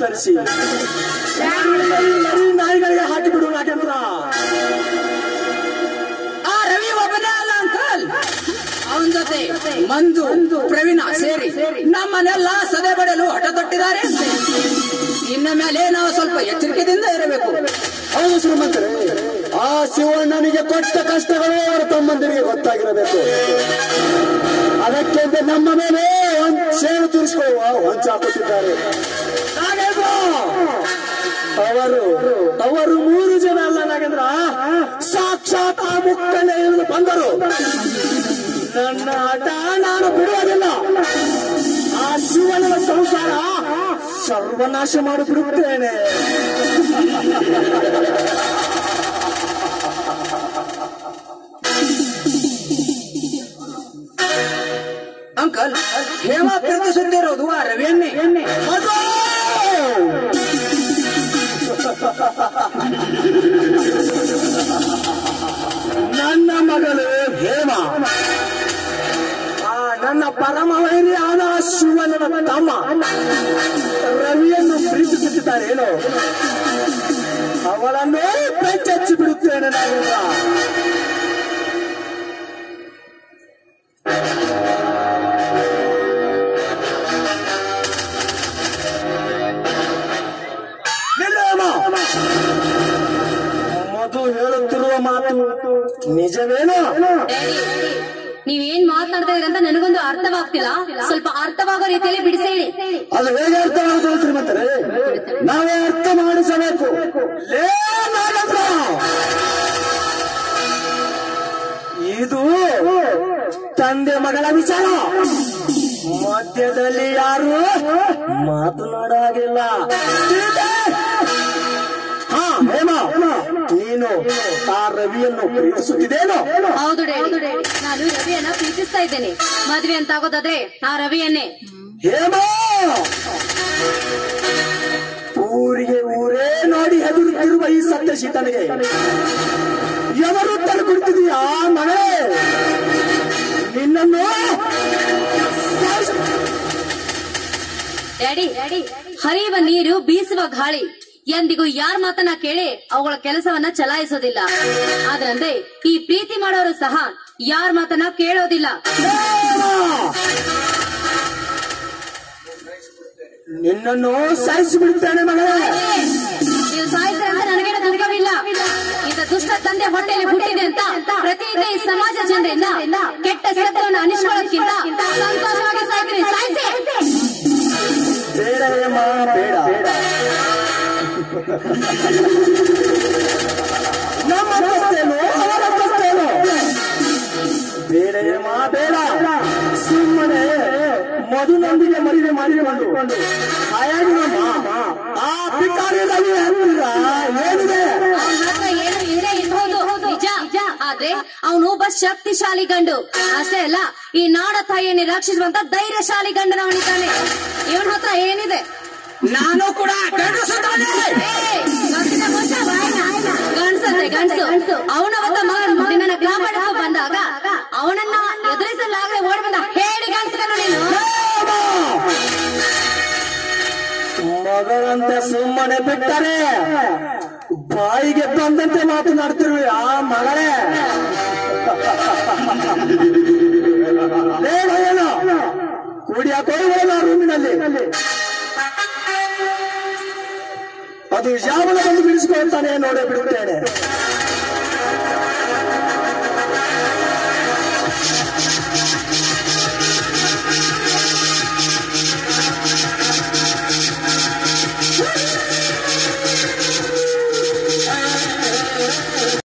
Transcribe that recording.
ಕತ್ತರಿಸಿ ಮರಿ ನಾಯಿಗಳಿಗೆ ಹಾಕಿ ಬಿಡು ನಾಗೇಂದ್ರ ಆ ರವಿ ಒಬ್ಬನೇ ಅಲ್ಲ ಅಂಕಲ್ ಅವನ ಜೊತೆ ಮಂಜು ಪ್ರವೀಣ ಸೇರಿ ನಮ್ಮನ್ನೆಲ್ಲ ಸದೆ ಬಡಲು ಹಠ ತೊಟ್ಟಿದ್ದಾರೆ ಇನ್ನ ಮೇಲೆ ನಾವು ಸ್ವಲ್ಪ ಎಚ್ಚರಿಕೆಯಿಂದ ಇರಬೇಕು ಹೌದು ಶ್ರೀಮಂತರೇ ಆ ಶಿವಣ್ಣನಿಗೆ ಕೊಟ್ಟ ಕಷ್ಟಗಳು ಅವರ ತಮ್ಮಂದಿರಿಗೆ ಗೊತ್ತಾಗಿರಬೇಕು ಅದಕ್ಕೆಂದು ನಮ್ಮ ಮೇಲೆ ಒಂದ್ ಸೇವೆ ತೀರಿಸಿಕೊಳ್ಳುವ ಹೊಂಚ ಹಾಕುತ್ತಿದ್ದಾರೆ ನಾಗೇಂದ್ರ ಅವರು ಅವರು ಮೂರು ಜನ ಅಲ್ಲ ನಾಗೇಂದ್ರ ಸಾಕ್ಷಾತ್ ಆ ಮುಕ್ಕನೆ ಇಳಿದು ಬಂದರು ನನ್ನ ಹಠ ನಾನು ಬಿಡುವುದಿಲ್ಲ ಆ ಶಿವನ ಸಂಸಾರ ಸರ್ವನಾಶ ಮಾಡಿಬಿಡುತ್ತೇನೆ ಅಂಕಲ್ ಹೇಮ ಪ್ರೀತಿಸುತ್ತಿರೋದು ಆ ರವಿಯನ್ನೇ ಮಗು! ನನ್ನ ಮಗಳು ಹೇಮ ಆ ನನ್ನ ಪರಮ ವೈರಿ ಆದ ಶಿವನ ತಮ್ಮ ರವಿಯನ್ನು ಪ್ರೀತಿಸುತ್ತಿದ್ದಾರೆ ಏನೋ ಅವಳನ್ನು ಬೆಚ್ಚಿ ಬಿಡುತ್ತೇನೆ ನಾವೆಲ್ಲ ನಿಲ್ಲಮ್ಮ. ಮಧು ಹೇಳುತ್ತಿರುವ ಮಾತು ನಿಜವೇನೋ ಡ್ಯಾಡಿ ನೀವೇನ್ ಮಾತನಾಡ್ತಾ ಇದ್ರ ಅಂತ ನನಗೊಂದು ಅರ್ಥವಾಗ್ತಿಲ್ಲ ಸ್ವಲ್ಪ ಅರ್ಥವಾಗೋ ರೀತಿಯಲ್ಲಿ ಬಿಡಿಸಿ ಹೇಳಿ ಅದು ಹೇಗೆ ಅರ್ಥ ಮಾಡುತ್ತದೆ ಶ್ರೀಮಂತರೇ ನಾವೇ ಅರ್ಥ ಮಾಡಿಸಬೇಕು ಲೇ ನಾಗೇಂದ್ರ! ಇದು ತಂದೆ ಮಗಳ ವಿಚಾರ ಮಧ್ಯದಲ್ಲಿ ಯಾರು ಮಾತನಾಡೋ ಹಾಗಿಲ್ಲ ತಿಳಿದೆ? ಹಾ ಹೇಮ ನೀನು ಆ ರವಿಯನ್ನು ಪ್ರೀತಿಸುತ್ತಿದ್ದೇನೋ ಹೌದು ಡ್ಯಾಡಿ ನಾನು ರವಿಯನ್ನ ಪ್ರೀತಿಸ್ತಾ ಇದ್ದೇನೆ ಮದ್ವೆ ಅಂತ ಆಗೋದಾದ್ರೆ ಆ ರವಿಯನ್ನೇ ಹೇಮ ಊರಿಗೆ ಊರೇ ನೋಡಿ ಹೆದರುತ್ತಿರುವ ಈ ಸತ್ಯಶೀತನಿಗೆ ಎವರು ತಂದು ಕುಳಿತಿದೀಯಾ ಮಗಳೇ ನಿನ್ನನ್ನು ಸಾಯಿಸ- ಡ್ಯಾಡಿ ಹರಿಯುವ ನೀರು ಬೀಸುವ ಗಾಳಿ ಎಂದಿಗೂ ಯಾರ ಮಾತನ್ನ ಕೇಳಿ ಅವುಗಳ ಕೆಲಸವನ್ನ ಚಲಾಯಿಸೋದಿಲ್ಲ ಆದ್ರಂತೆ ಈ ಪ್ರೀತಿ ಮಾಡೋರು ಸಹ ಯಾರ ಮಾತನ್ನ ಕೇಳೋದಿಲ್ಲ ಹೇಮ! ನಿನ್ನನ್ನು ಸಾಯಿಸಿಬಿಡುತ್ತೇನೆ ಮಗಳೇ ನೀವು ಸಾಯ್ತಾರೆ ಅಂತ ನನಗೇನು ದುಃಖವಿಲ್ಲ ಇಂಥ ದುಷ್ಟ ತಂದೆ ಹೊಟ್ಟೆಯಲ್ಲಿ ಹುಟ್ಟಿದೆ ಅಂತ ಪ್ರತಿನಿತ್ಯ ಈ ಸಮಾಜ ಜನರಿಂದ ಕೆಟ್ಟ ಶಬ್ದವನ್ನು ಅನಿಸ್ಕೊಳ್ಳೋದ್ಕಿಂತ ಸಂತೋಷವಾಗಿ ಸಾಯ್ತೀನಿ ಸಾಯ್ಸಿ ಬೇಡ ಹೇಮ ಬೇಡ ನಮ್ಮ ಅಂತಸ್ತೇನು ಅವರ ಅಂತಸ್ತೇನು ಬೇಡ ಹೇಮ ಬೇಡ ಸುಮ್ಮನೆ ಮಧುನೊಂದಿಗೆ ಮದುವೆ ಮಾಡಿಕೊಂಡು ಹಾಯಾಗಿ ನಮ್ಮ ಆ ಪಿಕಾರಿ ರವಿ ಹತ್ತಿರ ಏನಿದೆ ಅವ್ನ ಹತ್ರ ಏನು ಇದ್ರೆ ಇರ್ಬೋದು ನಿಜ ಆದ್ರೆ ಅವನು ಒಬ್ಬ ಶಕ್ತಿಶಾಲಿ ಗಂಡು ಅಷ್ಟೇ ಅಲ್ಲ ಈ ನಾಡ ತಾಯಿಯನ್ನು ರಕ್ಷಿಸುವಂತ ಧೈರ್ಯಶಾಲಿ ಗಂಡನವನಿದ್ದಾನೆ ಇವನ ಹತ್ರ ಏನಿದೆ ನಾನು ಕೂಡ ಗಂಡಸು ತಾನೇ. ಏ, ಗಂಡಸಿನ ಮುಂಚೆ ಬಾಯ್ನ. ಗಂಡ್ಸಂತೆ ಗಂಡ್ಸು ಅವನವತ್ತ ಮಗ ನಿನ್ನನ್ನ ಕಾಪಾಡಕ್ಕೆ ಬಂದಾಗ ಅವನನ್ನ ಎದುರಿಸಲಾಗದೆ ಓಡಿ ಬಂದ ಹೇಳಿ ಗಂಡ್ಸನು ನೀನು ಮಗಳಂತೆ ಸುಮ್ಮನೆ ಬಿಟ್ಟರೆ ಬಾಯಿಗೆ ಬಂದಂತೆ ಮಾತನಾಡ್ತಿರುವೆ ಆ ಮಗಳೇ ಬೇಡ ಏನು ಕುಡಿಯಕ್ಕೆ ಹೋಗೋಣ ರೂಮಿನಲ್ಲಿ ಅದು ಯಾವನ ಬಂದು ಬಿಡಿಸಿಕೊಳ್ತಾನೆ ನೋಡೇ ಬಿಡುತ್ತೇನೆ